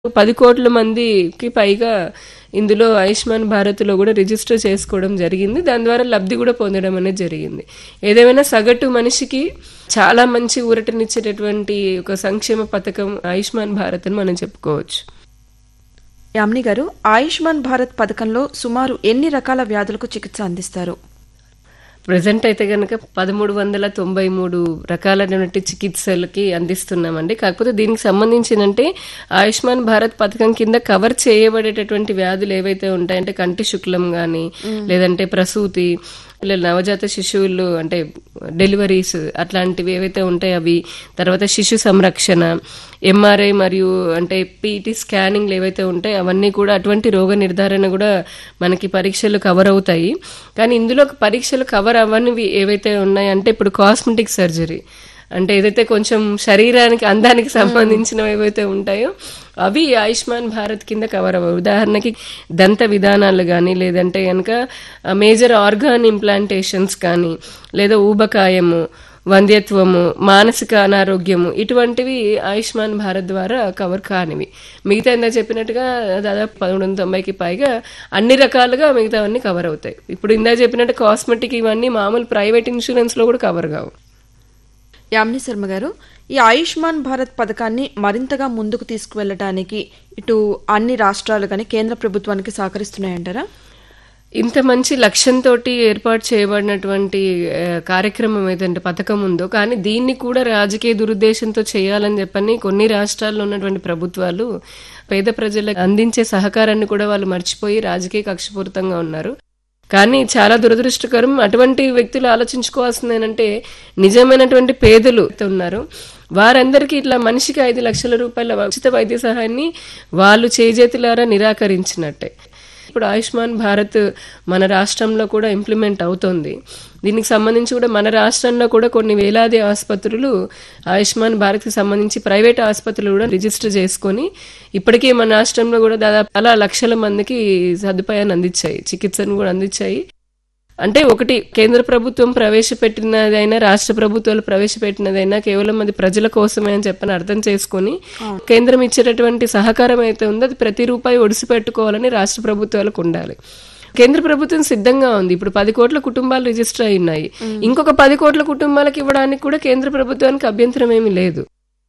పది కోట్ల మందికి పైగా ఇందులో ఆయుష్మాన్ భారత్లో కూడా రిజిస్టర్ చేసుకోవడం జరిగింది దాని ద్వారా లబ్ధి కూడా పొందడం అనేది జరిగింది ఏదేమైనా సగటు మనిషికి చాలా మంచి ఊరటనిచ్చేటటువంటి ఒక సంక్షేమ పథకం ఆయుష్మాన్ భారత్ అని మనం చెప్పుకోవచ్చు యామిని గారు ఆయుష్మాన్ భారత్ పథకంలో సుమారు ఎన్ని రకాల వ్యాధులకు చికిత్స అందిస్తారు ప్రజెంట్ అయితే కనుక పదమూడు వందల తొంభై మూడు రకాలైనటువంటి చికిత్సలకి అందిస్తున్నామండి కాకపోతే దీనికి సంబంధించినంటే ఆయుష్మాన్ భారత్ పథకం కింద కవర్ చేయబడేటటువంటి వ్యాధులు ఏవైతే ఉంటాయంటే కంటి శుక్లం కానీ లేదంటే ప్రసూతి లేదా నవజాత శిశువులు అంటే డెలివరీస్ అట్లాంటివి ఏవైతే ఉంటాయో అవి తర్వాత శిశు సంరక్షణ ఎంఆర్ఐ మరియు అంటే పీటీ స్కానింగ్లు ఏవైతే ఉంటాయో అవన్నీ కూడా అటువంటి రోగ నిర్ధారణ కూడా మనకి పరీక్షలు కవర్ అవుతాయి కానీ ఇందులో పరీక్షలు కవర్ అవ్వనివి ఏవైతే ఉన్నాయంటే ఇప్పుడు కాస్మెటిక్ సర్జరీ అంటే ఏదైతే కొంచెం శరీరానికి అందానికి సంబంధించినవి ఏవైతే ఉంటాయో అవి ఆయుష్మాన్ భారత్ కింద కవర్ అవ్వవు ఉదాహరణకి దంత విధానాలు కానీ లేదంటే కనుక మేజర్ ఆర్గాన్ ఇంప్లాంటేషన్స్ కానీ లేదా ఊబకాయము వంధ్యత్వము మానసిక అనారోగ్యము ఇటువంటివి ఆయుష్మాన్ భారత్ ద్వారా కవర్ కానివి మిగతా ఇందా చెప్పినట్టుగా దాదాపు పదమూడు వందల తొంభైకి పైగా అన్ని రకాలుగా మిగతావన్నీ కవర్ అవుతాయి ఇప్పుడు ఇందా చెప్పినట్టు కాస్మెటిక్ ఇవన్నీ మామూలు ప్రైవేట్ ఇన్సూరెన్స్లో కూడా కవర్ కావు యామిని శర్మ గారు ఈ ఆయుష్మాన్ భారత్ పథకాన్ని మరింతగా ముందుకు తీసుకువెళ్ళడానికి ఇటు అన్ని రాష్ట్రాలు కానీ కేంద్ర ప్రభుత్వానికి సహకరిస్తున్నాయంటారా ఇంత మంచి లక్ష్యంతో ఏర్పాటు చేయబడినటువంటి ఆ, కార్యక్రమం ఏదంటే పథకం ఉందో కానీ దీన్ని కూడా రాజకీయ దురుద్దేశంతో చేయాలని చెప్పని కొన్ని రాష్ట్రాల్లో ఉన్నటువంటి ప్రభుత్వాలు పేద ప్రజలకు అందించే సహకారాన్ని కూడా వాళ్ళు మర్చిపోయి రాజకీయ కక్షపూరితంగా ఉన్నారు కానీ చాలా దురదృష్టకరం అటువంటి వ్యక్తులు ఆలోచించుకోవాల్సింది ఏంటంటే నిజమైనటువంటి పేదలు ఉన్నారు వారందరికీ ఇట్లా మనిషికి ఐదు లక్షల రూపాయల ఉచిత వైద్య సహాయాన్ని వాళ్ళు చేజేతులారా నిరాకరించినట్టే ఇప్పుడు ఆయుష్మాన్ భారత్ మన రాష్ట్రంలో కూడా ఇంప్లిమెంట్ అవుతోంది దీనికి సంబంధించి కూడా మన రాష్ట్రంలో కూడా కొన్ని వేలాది ఆసుపత్రులు ఆయుష్మాన్ భారత్కి సంబంధించి ప్రైవేట్ ఆసుపత్రులు కూడా రిజిస్టర్ చేసుకొని ఇప్పటికే మన రాష్ట్రంలో కూడా దాదాపు చాలా లక్షల మందికి సదుపాయాన్ని అందించాయి చికిత్సను కూడా అందించాయి అంటే ఒకటి కేంద్ర ప్రభుత్వం ప్రవేశపెట్టినదైనా రాష్ట్ర ప్రభుత్వాలు ప్రవేశపెట్టినదైనా కేవలం అది ప్రజల కోసమే అని చెప్పని అర్థం చేసుకొని కేంద్రం ఇచ్చేటటువంటి సహకారం అయితే ఉందో అది ప్రతి రూపాయి ఒడిసి పెట్టుకోవాలని రాష్ట్ర ప్రభుత్వాలకు ఉండాలి కేంద్ర ప్రభుత్వం సిద్ధంగా ఉంది ఇప్పుడు పది కోట్ల కుటుంబాలు రిజిస్టర్ అయి ఉన్నాయి ఇంకొక పది కోట్ల కుటుంబాలకు ఇవ్వడానికి కూడా కేంద్ర ప్రభుత్వానికి అభ్యంతరం ఏమీ లేదు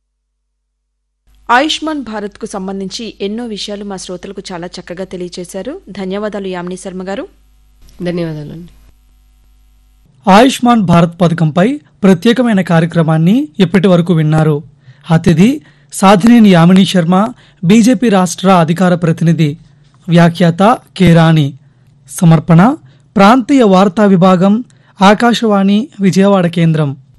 ఆయుష్మాన్ భారత్కు సంబంధించి ఎన్నో విషయాలు మా శ్రోతలకు చాలా చక్కగా తెలియజేశారు ధన్యవాదాలు యామిని శర్మ గారు ధన్యవాదాలండి ఆయుష్మాన్ భారత్ పథకంపై ప్రత్యేకమైన కార్యక్రమాన్ని ఇప్పటి వరకు విన్నారు అతిథి సాధినేని యామిని శర్మ బీజేపీ రాష్ట్ర అధికార ప్రతినిధి వ్యాఖ్యాత కె రాణి సమర్పణ ప్రాంతీయ వార్తా విభాగం ఆకాశవాణి విజయవాడ కేంద్రం